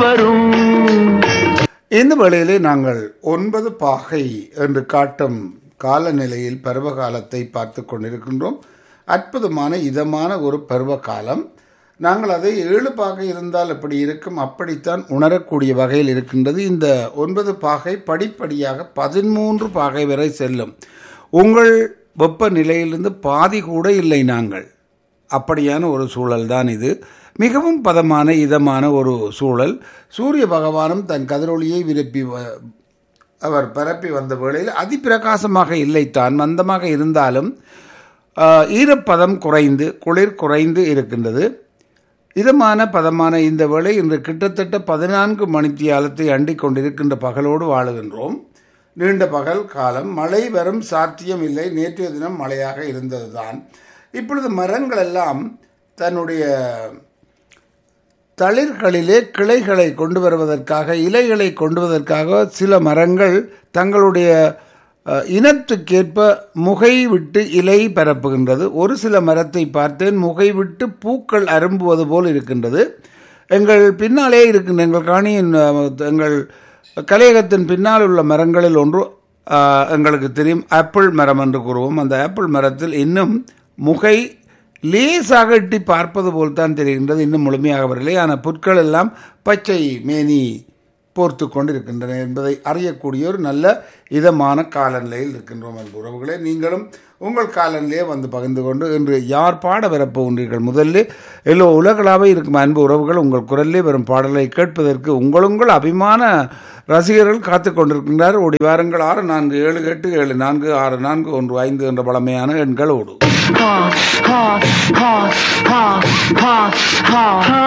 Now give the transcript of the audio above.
வரும் இந்த வேளையிலே நாங்கள் ஒன்பது பாகை என்று காட்டும் காலநிலையில் பருவ காலத்தை பார்த்து கொண்டிருக்கின்றோம் அற்புதமான இதமான ஒரு பருவ காலம் நாங்கள் அதை ஏழு பாகை இருந்தால் எப்படி இருக்கும் அப்படித்தான் உணரக்கூடிய வகையில் இருக்கின்றது இந்த ஒன்பது பாகை படிப்படியாக பதிமூன்று பாகை வரை செல்லும் உங்கள் வெப்பநிலையிலிருந்து பாதி கூட இல்லை நாங்கள் அப்படியான ஒரு சூழல் தான் இது மிகவும் பதமான இதமான ஒரு சூழல் சூரிய பகவானும் தன் கதிரொளியை விருப்பி வ- அவர் பரப்பி வந்த வேளையில் அதிப்பிரகாசமாக இல்லை தான் மந்தமாக இருந்தாலும் ஆஹ், ஈரப்பதம் குறைந்து குளிர் குறைந்து இருக்கின்றது இதமான பதமான இந்த வேளை இன்று கிட்டத்தட்ட பதினான்கு மணித்தியாலத்தை அண்டிக் கொண்டிருக்கின்ற பகலோடு வாழுகின்றோம் நீண்ட பகல் காலம் மழை வரும் சாத்தியம் இல்லை நேற்றைய தினம் மழையாக இருந்ததுதான் இப்பொழுது மரங்கள் எல்லாம் தன்னுடைய தளிர்களிலே கிளைகளை கொண்டு வருவதற்காக இலைகளை கொண்டு வருவதற்காக சில மரங்கள் தங்களுடைய அஹ், இனத்துக்கேற்ப முகை விட்டு இலை பரப்புகின்றது ஒரு சில மரத்தை பார்த்தேன் முகை விட்டு பூக்கள் அரும்புவது போல் இருக்கின்றது எங்கள் பின்னாலே இருக்கின்ற எங்கள் காணியின் அஹ், எங்கள் கலையகத்தின் பின்னால் உள்ள மரங்களில் ஒன்று அஹ், எங்களுக்கு தெரியும் ஆப்பிள் மரம் என்று கூறுவோம் அந்த ஆப்பிள் மரத்தில் இன்னும் முகை லேசாக எட்டி பார்ப்பது போல் தான் தெரிகின்றது இன்னும் முழுமையாக வரவில்லை ஆனால் புற்கள் எல்லாம் பச்சை மேனி போர்த்து கொண்டு இருக்கின்றன என்பதை அறியக்கூடிய ஒரு நல்ல இதமான காலநிலையில் இருக்கின்றோம் அன்பு உறவுகளே நீங்களும் உங்கள் காலநிலையே வந்து பகிர்ந்து கொண்டு இன்று யார் பாட வரப்போகின்றீர்கள் முதல்ல எல்லோ உலகளாவே இருக்கும் அன்பு உறவுகள் உங்கள் குரலிலே வரும் பாடலை கேட்பதற்கு உங்களுங்கள் அபிமான ரசிகர்கள் காத்து கொண்டிருக்கின்றார் ஓடி வாருங்கள் ஆறு நான்கு ஏழு எட்டு ஏழு நான்கு ஆறு நான்கு ஒன்று ஐந்து என்ற பழமையான எண்களோடு Ha, ha, ha, ha, ha, ha.